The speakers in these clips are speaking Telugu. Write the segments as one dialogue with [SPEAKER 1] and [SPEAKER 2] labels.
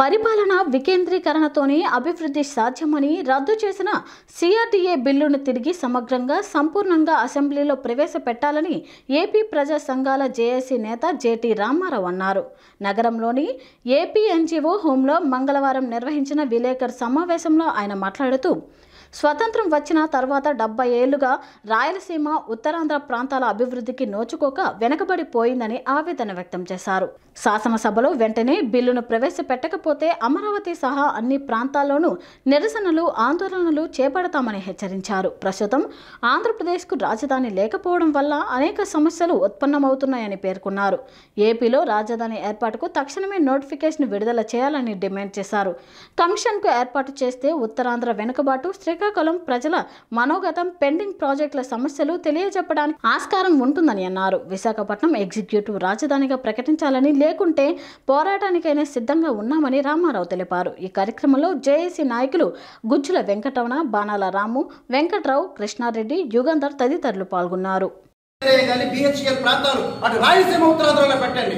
[SPEAKER 1] పరిపాలన వికేంద్రీకరణతోనే అభివృద్ధి సాధ్యమని రద్దు చేసిన సిఆర్డీఏ బిల్లును తిరిగి సమగ్రంగా సంపూర్ణంగా అసెంబ్లీలో ప్రవేశపెట్టాలని ఏపీ ప్రజా సంఘాల జేఏసీ నేత జేటీ రామారావు అన్నారు నగరంలోని ఏపీ ఎన్జీఓ హోంలో మంగళవారం నిర్వహించిన విలేకర్ సమావేశంలో ఆయన మాట్లాడుతూ స్వతంత్రం వచ్చిన తర్వాత డెబ్బై ఏళ్లుగా రాయలసీమ ఉత్తరాంధ్ర ప్రాంతాల అభివృద్ధికి నోచుకోక వెనకబడిపోయిందని ఆవేదన వ్యక్తం చేశారు శాసనసభలో వెంటనే బిల్లును ప్రవేశపెట్టకపోతే అమరావతి సహా అన్ని ప్రాంతాల్లోనూ నిరసనలు ఆందోళనలు చేపడతామని హెచ్చరించారు ప్రస్తుతం ఆంధ్రప్రదేశ్కు రాజధాని లేకపోవడం వల్ల అనేక సమస్యలు ఉత్పన్నమవుతున్నాయని పేర్కొన్నారు ఏపీలో రాజధాని ఏర్పాటుకు తక్షణమే నోటిఫికేషన్ విడుదల చేయాలని డిమాండ్ చేశారు కమిషన్కు ఏర్పాటు చేస్తే ఉత్తరాంధ్ర వెనుకబాటు శ్రీకాకుళం ప్రజల మనోగతం పెండింగ్ ప్రాజెక్టుల సమస్యలు తెలియజెప్పడానికి ఆస్కారం ఉంటుందని అన్నారు విశాఖపట్నం ఎగ్జిక్యూటివ్ రాజధానిగా ప్రకటించాలని లేకుంటే పోరాటానికైనా సిద్ధంగా ఉన్నామని రామారావు తెలిపారు ఈ కార్యక్రమంలో జేఏసీ నాయకులు గుజ్జుల వెంకటరమణ బాణాల రాము వెంకట్రావు కృష్ణారెడ్డి యుగంధర్ తదితరులు పాల్గొన్నారు
[SPEAKER 2] కానీ బిహెచ్ఎల్ ప్రాంతాలు అటు రాయలసీమ ఉత్తరాంధ్రలో పెట్టండి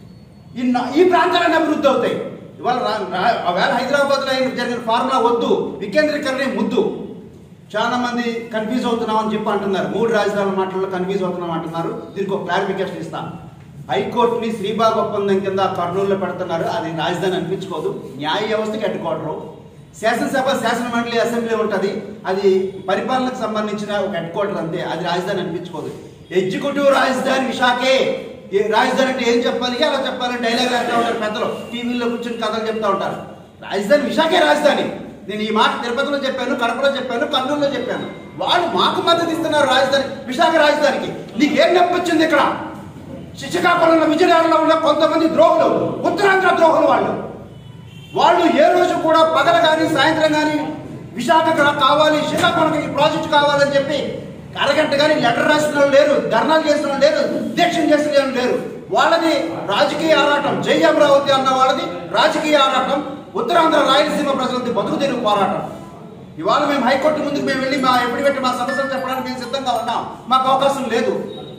[SPEAKER 2] ఈ నా- ఈ ప్రాంతాలన్నీ అభివృద్ధి అవుతాయి ఇవాళ రా- రా- ఒకవేళ హైదరాబాద్లో అయిన జరిగిన ఫార్ములా వద్దు వికేంద్రీకరణ ముద్దు చాలా మంది కన్ఫ్యూజ్ అవుతున్నాం అని చెప్పి అంటున్నారు మూడు రాజధానుల మాటల్లో కన్ఫ్యూజ్ అవుతున్నాం అంటున్నారు దీనికి ఒక క్లారిఫికేషన్ ఇస్తాను హైకోర్టుని శ్రీబాగ్ ఒప్పందం కింద కర్నూలులో పెడుతున్నారు అది రాజధాని అనిపించుకోదు న్యాయ వ్యవస్థకి హెడ్ శాసనసభ శాసన మండలి అసెంబ్లీ ఉంటుంది అది పరిపాలనకు సంబంధించిన ఒక హెడ్ క్వార్టర్ అంతే అది రాజధాని అనిపించుకోదు ఎగ్జిక్యూటివ్ రాజధాని విశాఖే ఏ రాజధాని అంటే ఏం చెప్పాలి అలా చెప్పాలని డైలాగ్ రాస్తూ ఉంటారు పెద్దలు టీవీలో కూర్చొని కథలు చెప్తా ఉంటారు రాజధాని విశాఖే రాజధాని నేను ఈ మాట తిరుపతిలో చెప్పాను కడపలో చెప్పాను కర్నూలులో చెప్పాను వాళ్ళు మాకు మద్దతు ఇస్తున్నారు రాజధాని విశాఖ రాజధానికి నీకు ఏం నొప్పి వచ్చింది ఇక్కడ శ్రీకాకుళంలో విజయనగరంలో ఉన్న కొంతమంది ద్రోహులు ఉత్తరాంధ్ర ద్రోహులు వాళ్ళు వాళ్ళు ఏ రోజు కూడా పగల కానీ సాయంత్రం కానీ విశాఖ కావాలి శ్రీకాకుళం ఈ ప్రాజెక్ట్ కావాలని చెప్పి అరగంట కానీ లెటర్ రాసిన వాళ్ళు లేరు ధర్నాలు చేసిన వాళ్ళు లేరు దీక్షలు చేసిన వాళ్ళు లేరు వాళ్ళది రాజకీయ ఆరాటం జై అమరావతి అన్న వాళ్ళది రాజకీయ ఆరాటం ఉత్తరాంధ్ర రాయలసీమ ప్రజలది బతుకు తెరుగు పోరాటం ఇవాళ మేము హైకోర్టు ముందుకు మేము వెళ్ళి మా ఎప్పుడు పెట్టి మా సమస్యలు చెప్పడానికి మేము సిద్ధంగా ఉన్నాం మాకు అవకాశం లేదు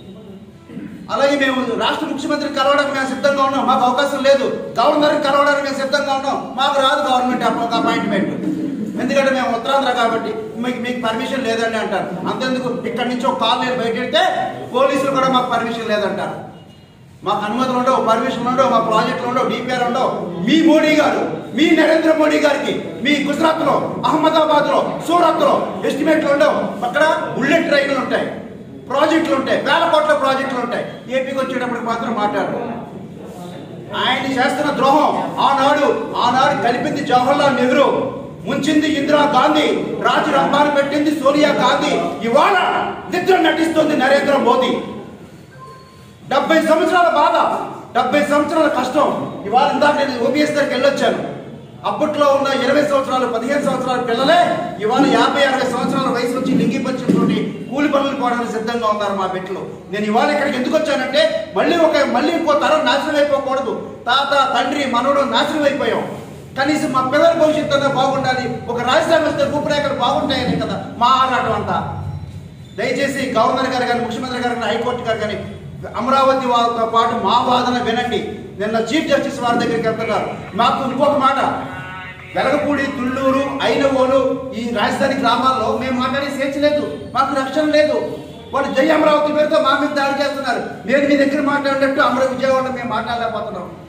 [SPEAKER 2] అలాగే మేము రాష్ట్ర ముఖ్యమంత్రిని కలవడానికి మేము సిద్ధంగా ఉన్నాం మాకు అవకాశం లేదు గవర్నర్ని కలవడానికి మేము సిద్ధంగా ఉన్నాం మాకు రాదు గవర్నమెంట్ అప్ప- అపాయింట్మెంట్ ఎందుకంటే మేము ఉత్తరాంధ్ర కాబట్టి మీకు మీకు పర్మిషన్ లేదండి అంటారు అంతెందుకు ఇక్కడి నుంచి ఒక కాల్ నేను బయట వెళ్తే పోలీసులు కూడా మాకు పర్మిషన్ లేదంటారు మాకు అనుమతులు ఉండవు పర్మిషన్ ఉండవు మా ప్రాజెక్టులు ఉండవు డిపిఆర్ ఉండవు మీ మోడీ గారు మీ నరేంద్ర మోడీ గారికి మీ గుజరాత్ లో అహ్మదాబాద్ లో సూరత్ లో ఎస్టిమేట్లు ఉండవు అక్కడ బుల్లెట్ ట్రైన్లు ఉంటాయి ప్రాజెక్టులు ఉంటాయి వేల కోట్ల ప్రాజెక్టులు ఉంటాయి ఏపీకి వచ్చేటప్పటికి మాత్రం మాట్లాడరు ఆయన చేస్తున్న ద్రోహం ఆనాడు ఆనాడు కలిపింది జవహర్లాల్ నెహ్రూ ముంచింది ఇందిరా గాంధీ రాజు రంభాను పెట్టింది సోనియా గాంధీ ఇవాళ నిద్ర నటిస్తుంది నరేంద్ర మోదీ డెబ్బై సంవత్సరాల బాధ డెబ్బై సంవత్సరాల కష్టం ఇవాళ ఇందాక నేను ఓబీఎస్ దగ్గరికి వెళ్ళొచ్చాను అప్పట్లో ఉన్న ఇరవై సంవత్సరాలు పదిహేను సంవత్సరాల పిల్లలే ఇవాళ యాభై అరవై సంవత్సరాల వయసు వచ్చి లింగి పంచుకుంటుంటే కూలి పనులు పోవడానికి సిద్ధంగా ఉన్నారు మా బిడ్డలు నేను ఇవాళ ఇక్కడికి ఎందుకు వచ్చానంటే మళ్ళీ ఒక మళ్ళీ ఇంకో తరం నాశనం అయిపోకూడదు తాత తండ్రి మనవడు నాశనం అయిపోయాం కనీసం మా పిల్లల భవిష్యత్తు అన్నా బాగుండాలి ఒక రాజధాని వస్తే రూపురేఖలు బాగుంటాయని కదా మా ఆరాటం అంతా దయచేసి గవర్నర్ గారు కానీ ముఖ్యమంత్రి గారు కానీ హైకోర్టు గారు కానీ అమరావతి వాళ్ళతో పాటు మా వాదన వినండి నిన్న చీఫ్ జస్టిస్ వారి దగ్గరికి వెళ్తున్నారు మాకు ఇంకొక మాట వెలగపూడి తుళ్ళూరు ఐనవోలు ఈ రాజధాని గ్రామాల్లో మేము మాట్లాడే స్వేచ్ఛ లేదు మాకు రక్షణ లేదు వాళ్ళు జై అమరావతి పేరుతో మా మీద దాడి చేస్తున్నారు నేను మీ దగ్గర మాట్లాడినట్టు అమర విజయవాడ మేము మాట్లాడలేకపోతున్నాం